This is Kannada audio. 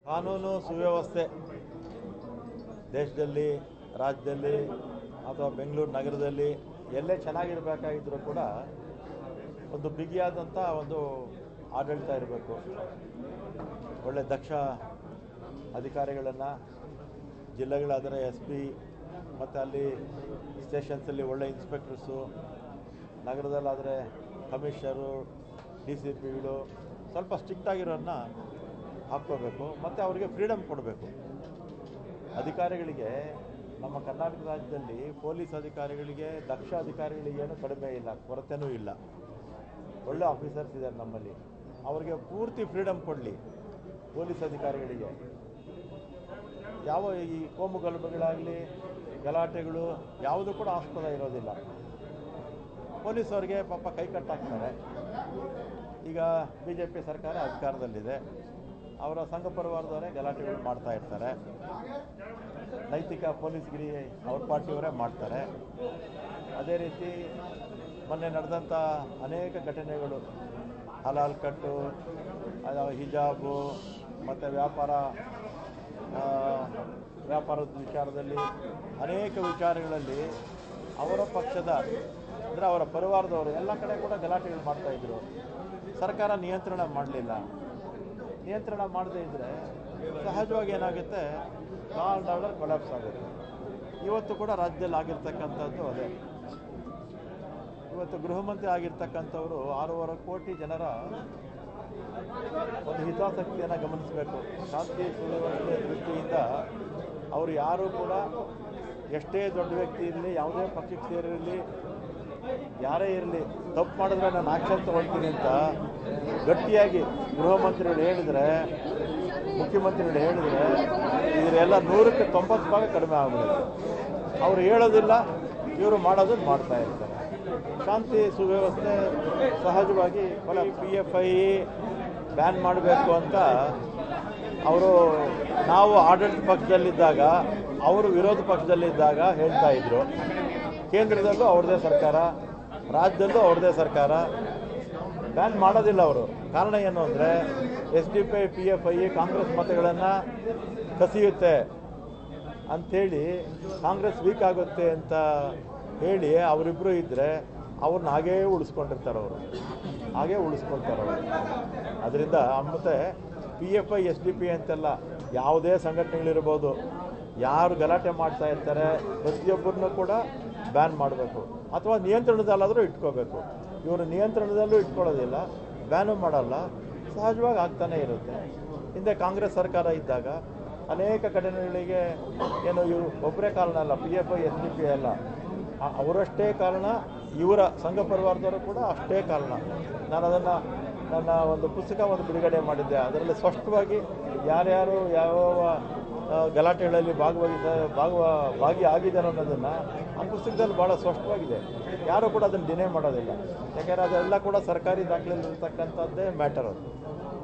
ಕಾನೂನು ಸುವ್ಯವಸ್ಥೆ ದೇಶದಲ್ಲಿ ರಾಜ್ಯದಲ್ಲಿ ಅಥವಾ ಬೆಂಗಳೂರು ನಗರದಲ್ಲಿ ಎಲ್ಲೇ ಚೆನ್ನಾಗಿರಬೇಕಾಗಿದ್ರೂ ಕೂಡ ಒಂದು ಬಿಗಿಯಾದಂಥ ಒಂದು ಆಡಳಿತ ಇರಬೇಕು ಒಳ್ಳೆ ದಕ್ಷ ಅಧಿಕಾರಿಗಳನ್ನು ಜಿಲ್ಲೆಗಳಾದರೆ ಎಸ್ ಪಿ ಮತ್ತು ಅಲ್ಲಿ ಸ್ಟೇಷನ್ಸಲ್ಲಿ ಒಳ್ಳೆ ಇನ್ಸ್ಪೆಕ್ಟರ್ಸು ನಗರದಲ್ಲಾದರೆ ಕಮಿಷನರು ಡಿ ಸಿ ಪಿಗಳು ಸ್ವಲ್ಪ ಸ್ಟ್ರಿಕ್ಟ್ ಆಗಿರೋನ್ನ ಹಾಕ್ಕೋಬೇಕು ಮತ್ತು ಅವರಿಗೆ ಫ್ರೀಡಮ್ ಕೊಡಬೇಕು ಅಧಿಕಾರಿಗಳಿಗೆ ನಮ್ಮ ಕರ್ನಾಟಕ ರಾಜ್ಯದಲ್ಲಿ ಪೊಲೀಸ್ ಅಧಿಕಾರಿಗಳಿಗೆ ದಕ್ಷ ಅಧಿಕಾರಿಗಳಿಗೆ ಏನು ಕಡಿಮೆ ಇಲ್ಲ ಕೊರತೆನೂ ಇಲ್ಲ ಒಳ್ಳೆ ಆಫೀಸರ್ಸ್ ಇದ್ದಾರೆ ನಮ್ಮಲ್ಲಿ ಅವರಿಗೆ ಪೂರ್ತಿ ಫ್ರೀಡಮ್ ಕೊಡಲಿ ಪೊಲೀಸ್ ಅಧಿಕಾರಿಗಳಿಗೆ ಯಾವ ಈ ಕೋಮು ಗಲಭೆಗಳಾಗಲಿ ಗಲಾಟೆಗಳು ಯಾವುದೂ ಕೂಡ ಆಸ್ಪದ ಇರೋದಿಲ್ಲ ಪೊಲೀಸವ್ರಿಗೆ ಪಾಪ ಕೈ ಕಟ್ಟಾಕ್ತಾರೆ ಈಗ ಬಿ ಜೆ ಪಿ ಸರ್ಕಾರ ಅಧಿಕಾರದಲ್ಲಿದೆ ಅವರ ಸಂಘ ಪರಿವಾರದವರೇ ಗಲಾಟೆಗಳು ಮಾಡ್ತಾ ಇರ್ತಾರೆ ನೈತಿಕ ಪೊಲೀಸ್ಗಿರಿ ಅವ್ರ ಪಾರ್ಟಿಯವರೇ ಮಾಡ್ತಾರೆ ಅದೇ ರೀತಿ ಮೊನ್ನೆ ನಡೆದಂಥ ಅನೇಕ ಘಟನೆಗಳು ಹಲಾಲ್ ಕಟ್ಟು ಅದು ಹಿಜಾಬು ಮತ್ತು ವ್ಯಾಪಾರ ಆ, ವ್ಯಾಪಾರದ ವಿಚಾರದಲ್ಲಿ ಅನೇಕ ವಿಚಾರಗಳಲ್ಲಿ ಅವರ ಪಕ್ಷದ ಅಂದರೆ ಅವರ ಪರಿವಾರದವರು ಎಲ್ಲ ಕಡೆ ಕೂಡ ಗಲಾಟೆಗಳು ಮಾಡ್ತಾಯಿದ್ರು ಸರ್ಕಾರ ನಿಯಂತ್ರಣ ಮಾಡಲಿಲ್ಲ ನಿಯಂತ್ರಣ ಮಾಡದೇ ಇದ್ದರೆ ಸಹಜವಾಗಿ ಏನಾಗುತ್ತೆ ಲಾ ಆ್ಯಂಡ್ ಆರ್ಡರ್ ಕೊಲಾಪ್ಸ್ ಆಗುತ್ತೆ ಇವತ್ತು ಕೂಡ ರಾಜ್ಯದಲ್ಲಿ ಆಗಿರ್ತಕ್ಕಂಥದ್ದು ಅದೇ ಇವತ್ತು ಗೃಹ ಮಂತ್ರಿ ಆಗಿರ್ತಕ್ಕಂಥವರು ಆರೂವರೆ ಕೋಟಿ ಜನರ ಒಂದು ಹಿತಾಸಕ್ತಿಯನ್ನು ಗಮನಿಸಬೇಕು ಶಾಂತಿ ಸುವ್ಯವಸ್ಥೆ ದೃಷ್ಟಿಯಿಂದ ಅವರು ಯಾರೂ ಕೂಡ ಎಷ್ಟೇ ದೊಡ್ಡ ವ್ಯಕ್ತಿ ಇರಲಿ ಯಾವುದೇ ಪಕ್ಷಕ್ಕೆ ಸೇರಿರಲಿ ಯಾರೇ ಇರಲಿ ತಪ್ಪು ಮಾಡಿದ್ರೆ ನಾನು ಆಕ್ಷನ್ ತಗೊಳ್ತೀನಿ ಅಂತ ಗಟ್ಟಿಯಾಗಿ ಗೃಹ ಮಂತ್ರಿಗಳು ಹೇಳಿದರೆ ಮುಖ್ಯಮಂತ್ರಿಗಳು ಹೇಳಿದರೆ ಇದರೆಲ್ಲ ನೂರಕ್ಕೆ ತೊಂಬತ್ತು ಭಾಗ ಕಡಿಮೆ ಆಗ್ಬಿಡುತ್ತೆ ಅವರು ಹೇಳೋದಿಲ್ಲ ಇವರು ಮಾಡೋದನ್ನು ಮಾಡ್ತಾ ಇರ್ತಾರೆ ಶಾಂತಿ ಸುವ್ಯವಸ್ಥೆ ಸಹಜವಾಗಿ ಕೊಲ ಪಿ ಎಫ್ ಐ ಬ್ಯಾನ್ ಮಾಡಬೇಕು ಅಂತ ಅವರು ನಾವು ಆಡಳಿತ ಪಕ್ಷದಲ್ಲಿದ್ದಾಗ ಅವರು ವಿರೋಧ ಪಕ್ಷದಲ್ಲಿದ್ದಾಗ ಹೇಳ್ತಾ ಇದ್ರು ಕೇಂದ್ರದಲ್ಲೂ ಅವ್ರದ್ದೇ ಸರ್ಕಾರ ರಾಜ್ಯದಲ್ಲೂ ಅವ್ರದ್ದೇ ಸರ್ಕಾರ ಬ್ಯಾನ್ ಮಾಡೋದಿಲ್ಲ ಅವರು ಕಾರಣ ಏನು ಅಂದರೆ S D P P F I Congress ಮತಗಳನ್ನು ಕಸಿಯುತ್ತೆ ಅಂಥೇಳಿ ಕಾಂಗ್ರೆಸ್ ವೀಕ್ ಆಗುತ್ತೆ ಅಂತ ಹೇಳಿ ಅವರಿಬ್ಬರು ಇದ್ದರೆ ಅವ್ರನ್ನ ಹಾಗೇ ಉಳಿಸ್ಕೊಂಡಿರ್ತಾರೆ ಅವರು ಹಾಗೇ ಉಳಿಸ್ಕೊಳ್ತಾರೆ ಅವರು ಅದರಿಂದ ಮತ್ತು P F I S D P ಅಂತೆಲ್ಲ ಯಾವುದೇ ಸಂಘಟನೆಗಳಿರ್ಬೋದು ಯಾರು ಗಲಾಟೆ ಮಾಡ್ತಾ ಇರ್ತಾರೆ ಪ್ರತಿಯೊಬ್ಬರನ್ನೂ ಕೂಡ ಬ್ಯಾನ್ ಮಾಡಬೇಕು ಅಥವಾ ನಿಯಂತ್ರಣದಲ್ಲಾದರೂ ಇಟ್ಕೋಬೇಕು ಇವರು ನಿಯಂತ್ರಣದಲ್ಲೂ ಇಟ್ಕೊಳ್ಳೋದಿಲ್ಲ ಬ್ಯಾನು ಮಾಡಲ್ಲ ಸಹಜವಾಗಿ ಆಗ್ತಾನೇ ಇರುತ್ತೆ ಹಿಂದೆ ಕಾಂಗ್ರೆಸ್ ಸರ್ಕಾರ ಇದ್ದಾಗ ಅನೇಕ ಘಟನೆಗಳಿಗೆ ಏನು ಇವು ಒಬ್ಬರೇ ಕಾರಣ ಅಲ್ಲ P F I S D P ಅಲ್ಲ ಆ- ಅವರಷ್ಟೇ ಕಾರಣ ಇವರ ಸಂಘ ಪರಿವಾರದವರು ಕೂಡ ಅಷ್ಟೇ ಕಾರಣ ನಾನು ಅದನ್ನು ನನ್ನ ಒಂದು ಪುಸ್ತಕ ಒಂದು ಬಿಡುಗಡೆ ಮಾಡಿದ್ದೆ ಅದರಲ್ಲಿ ಸ್ಪಷ್ಟವಾಗಿ ಯಾರ್ಯಾರು ಯಾವ್ಯಾವ ಆ, ಗಲಾಟೆಗಳಲ್ಲಿ ಭಾಗವಹಿಸ ಭಾಗವ ಭಾಗಿಯಾಗಿದ್ದಾರೆ ಅನ್ನೋದನ್ನು ಆ ಪುಸ್ತಕದಲ್ಲಿ ಭಾಳ ಸ್ಪಷ್ಟವಾಗಿದೆ ಯಾರೂ ಕೂಡ ಅದನ್ನು ಡಿನೇ ಮಾಡೋದಿಲ್ಲ ಯಾಕೆಂದರೆ ಅದೆಲ್ಲ ಕೂಡ ಸರ್ಕಾರಿ ದಾಖಲೆಯಲ್ಲಿ ಇರ್ತಕ್ಕಂಥದ್ದೇ ಮ್ಯಾಟರ್ ಅದು